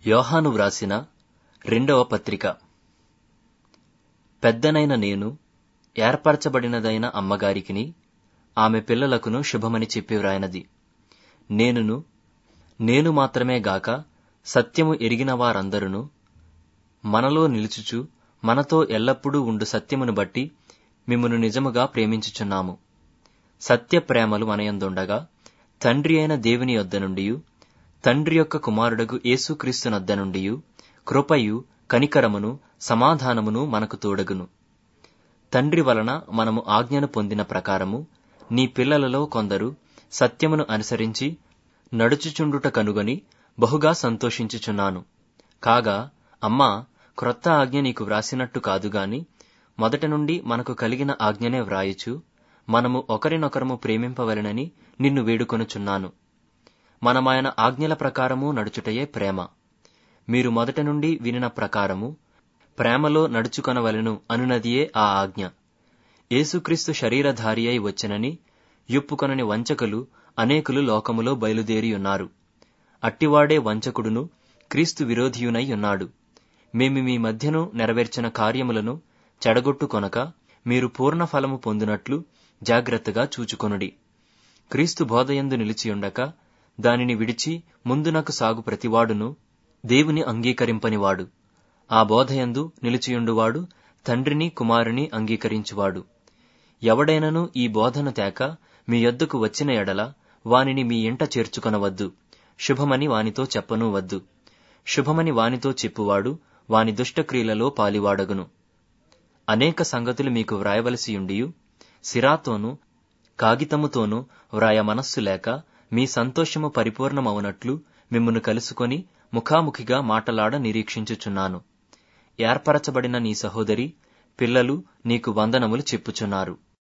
యోహాను వ్రాసిన రెండవ పత్రిక పెద్దనైన నేను ఏర్పరచబడినదైన అమ్మగారికిని ఆమె పిల్లలకును శుభమని చెప్పి వ్రాయనది నేనును నేను మాత్రమే గాక సత్యము ఎరిగిన వారందరును మనలో నిలుచుచు మనతో ఎల్లప్పుడూ ఉండు సత్యమును బట్టి మిమ్మును నిజముగా ప్రేమించుచున్నాము సత్య ప్రేమలు మనయందుండగా తండ్రి అయిన దేవుని యొద్ద నుండియు తండ్రి యొక్క కుమారుడగు యేసుక్రీస్తునొద్ద నుండియు కృపయు కనికరమును సమాధానమును మనకు తోడగును తండ్రి వలన మనము ఆజ్ఞను పొందిన ప్రకారము నీ పిల్లలలో కొందరు సత్యమును అనుసరించి నడుచుచుండుట కనుగొని బహుగా సంతోషించుచున్నాను కాగా అమ్మా క్రొత్త ఆజ్ఞ నీకు వ్రాసినట్టు కాదుగాని మొదట నుండి మనకు కలిగిన ఆజ్ఞనే వ్రాయుచు మనము ఒకరినొకరము ప్రేమింపవలెనని నిన్ను వేడుకొనుచున్నాను మనమాయన ఆజ్ఞల ప్రకారము నడుచుటయే ప్రేమ మీరు మొదట నుండి వినిన ప్రకారము ప్రేమలో నడుచుకొనవలెను అనునదియే ఆ ఆజ్ఞ యేసుక్రీస్తు శరీరధారి అయి వచ్చెనని యొప్పుకొనని వంచకులు అనేకులు లోకములో బయలుదేరియున్నారు అట్టివాడే వంచకుడును క్రీస్తు విరోధియునై ఉన్నాడు మేము మీ మధ్యను నెరవేర్చిన కార్యములను చెడగొట్టుకొనక మీరు పూర్ణ ఫలము పొందినట్లు జాగ్రత్తగా చూచుకొనుడి క్రీస్తు బోధయందు నిలిచియుండక దానిని విడిచి ముందునకు సాగు ప్రతివాడును దేవుని అంగీకరింపనివాడు ఆ బోధయందు నిలిచియుండువాడు తండ్రిని కుమారుని అంగీకరించువాడు ఎవడైనను ఈ బోధను తేక మీ యొద్దకు వచ్చిన ఎడల వానిని మీ ఇంట చేర్చుకొనవద్దు శుభమని వానితో చెప్పనూ వద్దు శుభమని వానితో చెప్పువాడు వాని దుష్టక్రియలలో పాలివాడగును అనేక సంగతులు మీకు వ్రాయవలసియుండియు సిరాతోనూ కాగితముతోనూ వ్రాయ మనస్సు లేక మీ సంతోషము పరిపూర్ణమవునట్లు మిమ్మును కలుసుకొని ముఖాముఖిగా మాటలాడ నిరీక్షించుచున్నాను ఏర్పరచబడిన నీ సహోదరి పిల్లలు నీకు వందనములు చెప్పుచున్నారు